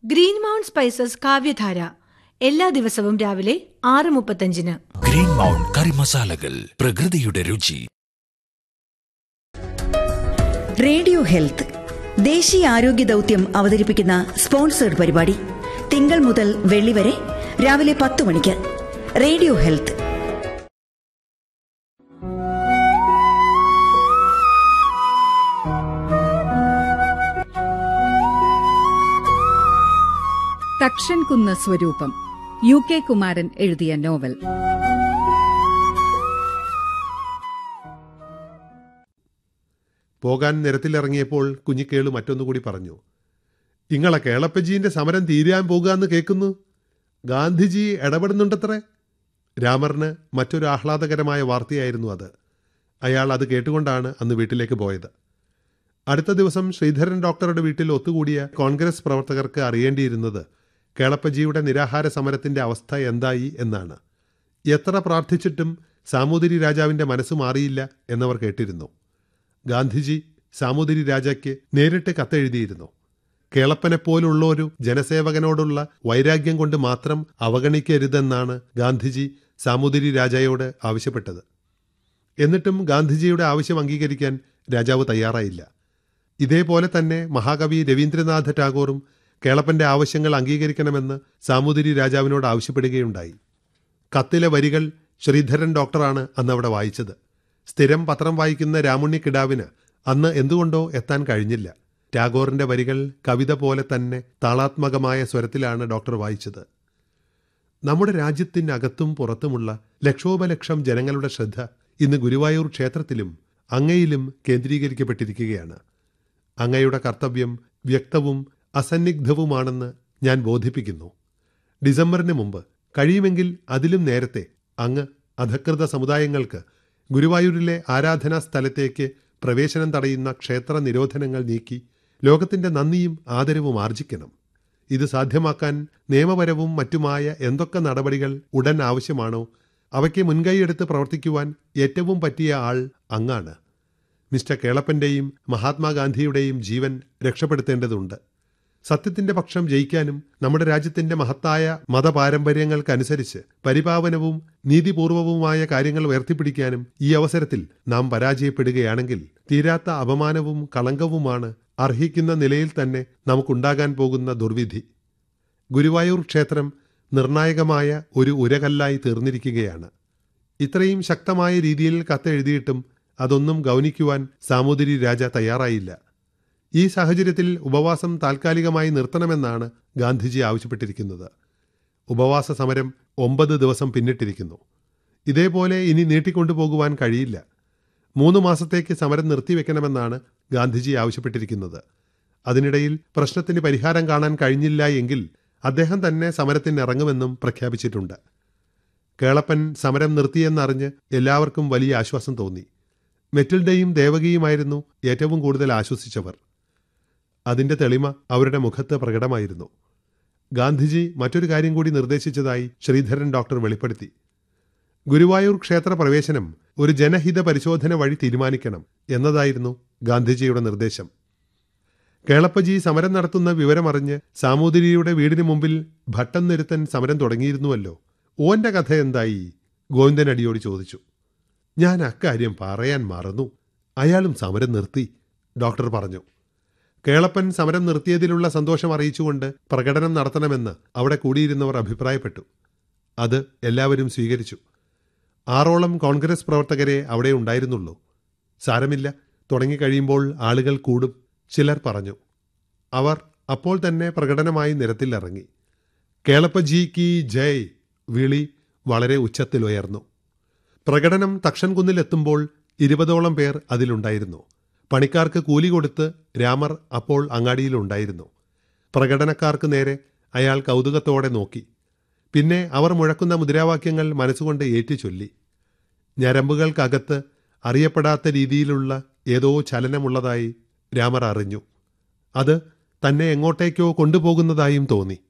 green mount spices കാവ്യധാര എല്ലാ ദിവസവും രാവിലെ ആറ് മുപ്പത്തഞ്ചിന് ഗ്രീൻ മൗണ്ട് കറി മസാലകൾ പ്രകൃതിയുടെ രുചി റേഡിയോ ഹെൽത്ത് ദേശീയ ആരോഗ്യ ദൗത്യം അവതരിപ്പിക്കുന്ന സ്പോൺസേഡ് പരിപാടി തിങ്കൾ മുതൽ വെള്ളി വരെ രാവിലെ പത്ത് മണിക്ക് റേഡിയോ ഹെൽത്ത് തക്ഷൻ കുന്ന് സ്വരൂപം യു കെ കുമാരൻ എഴുതിയ നോവൽ പോകാൻ നിരത്തിലിറങ്ങിയപ്പോൾ കുഞ്ഞിക്കേളു മറ്റൊന്നുകൂടി പറഞ്ഞു ഇങ്ങളെ കേളപ്പജീന്റെ സമരം തീരാൻ പോകുകയെന്ന് കേൾക്കുന്നു ഗാന്ധിജി ഇടപെടുന്നുണ്ടത്രേ രാമറിന് മറ്റൊരു ആഹ്ലാദകരമായ വാർത്തയായിരുന്നു അത് അയാൾ അത് കേട്ടുകൊണ്ടാണ് അന്ന് വീട്ടിലേക്ക് പോയത് അടുത്ത ദിവസം ശ്രീധരൻ ഡോക്ടറുടെ വീട്ടിൽ ഒത്തുകൂടിയ കോൺഗ്രസ് പ്രവർത്തകർക്ക് അറിയേണ്ടിയിരുന്നത് കേളപ്പജിയുടെ നിരാഹാര സമരത്തിന്റെ അവസ്ഥ എന്തായി എന്നാണ് എത്ര പ്രാർത്ഥിച്ചിട്ടും സാമൂതിരി രാജാവിന്റെ മനസ്സ് മാറിയില്ല എന്നവർ കേട്ടിരുന്നു ഗാന്ധിജി സാമൂതിരി രാജയ്ക്ക് നേരിട്ട് കത്തെഴുതിയിരുന്നു കേളപ്പനെപ്പോലുള്ള ഒരു ജനസേവകനോടുള്ള വൈരാഗ്യം കൊണ്ട് മാത്രം അവഗണിക്കരുതെന്നാണ് ഗാന്ധിജി സാമൂതിരി രാജായോട് ആവശ്യപ്പെട്ടത് എന്നിട്ടും ഗാന്ധിജിയുടെ ആവശ്യം അംഗീകരിക്കാൻ രാജാവ് തയ്യാറായില്ല ഇതേപോലെ തന്നെ മഹാകവി രവീന്ദ്രനാഥ ടാഗോറും കേളപ്പന്റെ ആവശ്യങ്ങൾ അംഗീകരിക്കണമെന്ന് സാമൂതിരി രാജാവിനോട് ആവശ്യപ്പെടുകയുണ്ടായി കത്തിലെ വരികൾ ശ്രീധരൻ ഡോക്ടറാണ് അന്ന് അവിടെ വായിച്ചത് സ്ഥിരം പത്രം വായിക്കുന്ന രാമുണ്ണി കിടാവിന് അന്ന് എന്തുകൊണ്ടോ എത്താൻ കഴിഞ്ഞില്ല ടാഗോറിന്റെ വരികൾ കവിത പോലെ തന്നെ താളാത്മകമായ സ്വരത്തിലാണ് ഡോക്ടർ വായിച്ചത് നമ്മുടെ രാജ്യത്തിനകത്തും പുറത്തുമുള്ള ലക്ഷോപലക്ഷം ജനങ്ങളുടെ ശ്രദ്ധ ഇന്ന് ഗുരുവായൂർ ക്ഷേത്രത്തിലും അങ്ങയിലും കേന്ദ്രീകരിക്കപ്പെട്ടിരിക്കുകയാണ് അങ്ങയുടെ കർത്തവ്യം വ്യക്തവും അസന്നിഗ്ധവുമാണെന്ന് ഞാൻ ബോധിപ്പിക്കുന്നു ഡിസംബറിന് മുമ്പ് കഴിയുമെങ്കിൽ അതിലും നേരത്തെ അങ്ങ് അധകൃത സമുദായങ്ങൾക്ക് ഗുരുവായൂരിലെ ആരാധനാ സ്ഥലത്തേക്ക് പ്രവേശനം തടയുന്ന ക്ഷേത്ര നിരോധനങ്ങൾ നീക്കി ലോകത്തിന്റെ നന്ദിയും ആദരവും ആർജിക്കണം ഇത് സാധ്യമാക്കാൻ നിയമപരവും മറ്റുമായ എന്തൊക്കെ നടപടികൾ ഉടൻ ആവശ്യമാണോ അവയ്ക്ക് മുൻകൈയെടുത്ത് പ്രവർത്തിക്കുവാൻ ഏറ്റവും പറ്റിയ ആൾ അങ്ങാണ് മിസ്റ്റർ കേളപ്പന്റെയും മഹാത്മാഗാന്ധിയുടെയും ജീവൻ രക്ഷപ്പെടുത്തേണ്ടതുണ്ട് സത്യത്തിന്റെ പക്ഷം ജയിക്കാനും നമ്മുടെ രാജ്യത്തിന്റെ മഹത്തായ മതപാരമ്പര്യങ്ങൾക്കനുസരിച്ച് പരിപാവനവും നീതിപൂർവവുമായ കാര്യങ്ങൾ ഉയർത്തിപ്പിടിക്കാനും ഈ അവസരത്തിൽ നാം പരാജയപ്പെടുകയാണെങ്കിൽ തീരാത്ത അപമാനവും കളങ്കവുമാണ് അർഹിക്കുന്ന നിലയിൽ തന്നെ നമുക്കുണ്ടാകാൻ പോകുന്ന ദുർവിധി ഗുരുവായൂർ ക്ഷേത്രം നിർണായകമായ ഒരു ഉരകല്ലായി തീർന്നിരിക്കുകയാണ് ഇത്രയും ശക്തമായ രീതിയിൽ കത്തെഴുതിയിട്ടും അതൊന്നും ഗൗനിക്കുവാൻ സാമൂതിരി രാജ തയ്യാറായില്ല ഈ സാഹചര്യത്തിൽ ഉപവാസം താൽക്കാലികമായി നിർത്തണമെന്നാണ് ഗാന്ധിജി ആവശ്യപ്പെട്ടിരിക്കുന്നത് ഉപവാസ സമരം ഒമ്പത് ദിവസം പിന്നിട്ടിരിക്കുന്നു ഇതേപോലെ ഇനി നീട്ടിക്കൊണ്ടുപോകുവാൻ കഴിയില്ല മൂന്ന് മാസത്തേക്ക് സമരം നിർത്തിവെക്കണമെന്നാണ് ഗാന്ധിജി ആവശ്യപ്പെട്ടിരിക്കുന്നത് അതിനിടയിൽ പ്രശ്നത്തിന് പരിഹാരം കാണാൻ കഴിഞ്ഞില്ല എങ്കിൽ അദ്ദേഹം തന്നെ സമരത്തിന് ഇറങ്ങുമെന്നും പ്രഖ്യാപിച്ചിട്ടുണ്ട് കേളപ്പൻ സമരം നിർത്തിയെന്നറിഞ്ഞ് എല്ലാവർക്കും വലിയ ആശ്വാസം തോന്നി മെറ്റിൽഡയും ദേവകിയുമായിരുന്നു ഏറ്റവും കൂടുതൽ ആശ്വസിച്ചവർ അതിന്റെ തെളിമ അവരുടെ മുഖത്ത് പ്രകടമായിരുന്നു ഗാന്ധിജി മറ്റൊരു കാര്യം കൂടി നിർദ്ദേശിച്ചതായി ശ്രീധരൻ ഡോക്ടർ വെളിപ്പെടുത്തി ഗുരുവായൂർ ക്ഷേത്ര പ്രവേശനം ഒരു ജനഹിത പരിശോധന വഴി തീരുമാനിക്കണം എന്നതായിരുന്നു ഗാന്ധിജിയുടെ നിർദ്ദേശം കേളപ്പജി സമരം നടത്തുന്ന വിവരമറിഞ്ഞ് സാമൂതിരിയുടെ വീടിന് മുമ്പിൽ ഭട്ടം നിരുത്തൻ സമരം തുടങ്ങിയിരുന്നുവല്ലോ ഓന്റെ കഥ എന്തായി ഗോവിന്ദൻ അടിയോട് ചോദിച്ചു ഞാൻ അക്കാര്യം പറയാൻ മറന്നു അയാളും സമരം നിർത്തി ഡോക്ടർ പറഞ്ഞു കേളപ്പൻ സമരം നിർത്തിയതിലുള്ള സന്തോഷം അറിയിച്ചുകൊണ്ട് പ്രകടനം നടത്തണമെന്ന് അവിടെ കൂടിയിരുന്നവർ അഭിപ്രായപ്പെട്ടു അത് എല്ലാവരും സ്വീകരിച്ചു ആറോളം കോൺഗ്രസ് പ്രവർത്തകരെ അവിടെ ഉണ്ടായിരുന്നുള്ളൂ സാരമില്ല തുടങ്ങിക്കഴിയുമ്പോൾ ആളുകൾ കൂടും ചിലർ പറഞ്ഞു അവർ അപ്പോൾ തന്നെ പ്രകടനമായി നിരത്തിലിറങ്ങി കേളപ്പജി കി ജയ് വിളി വളരെ ഉച്ചത്തിലുയർന്നു പ്രകടനം തക്ഷൻകുന്നിലെത്തുമ്പോൾ ഇരുപതോളം പേർ അതിലുണ്ടായിരുന്നു പണിക്കാർക്ക് കൂലി കൊടുത്ത് രാമർ അപ്പോൾ അങ്ങാടിയിലുണ്ടായിരുന്നു പ്രകടനക്കാർക്ക് നേരെ അയാൾ കൗതുകത്തോടെ നോക്കി പിന്നെ അവർ മുഴക്കുന്ന മുദ്രാവാക്യങ്ങൾ മനസ്സുകൊണ്ട് ഏറ്റുചൊല്ലി ഞരമ്പുകൾക്കകത്ത് അറിയപ്പെടാത്ത രീതിയിലുള്ള ഏതോ ചലനമുള്ളതായി രാമർ അറിഞ്ഞു അത് തന്നെ എങ്ങോട്ടേക്കോ കൊണ്ടുപോകുന്നതായും തോന്നി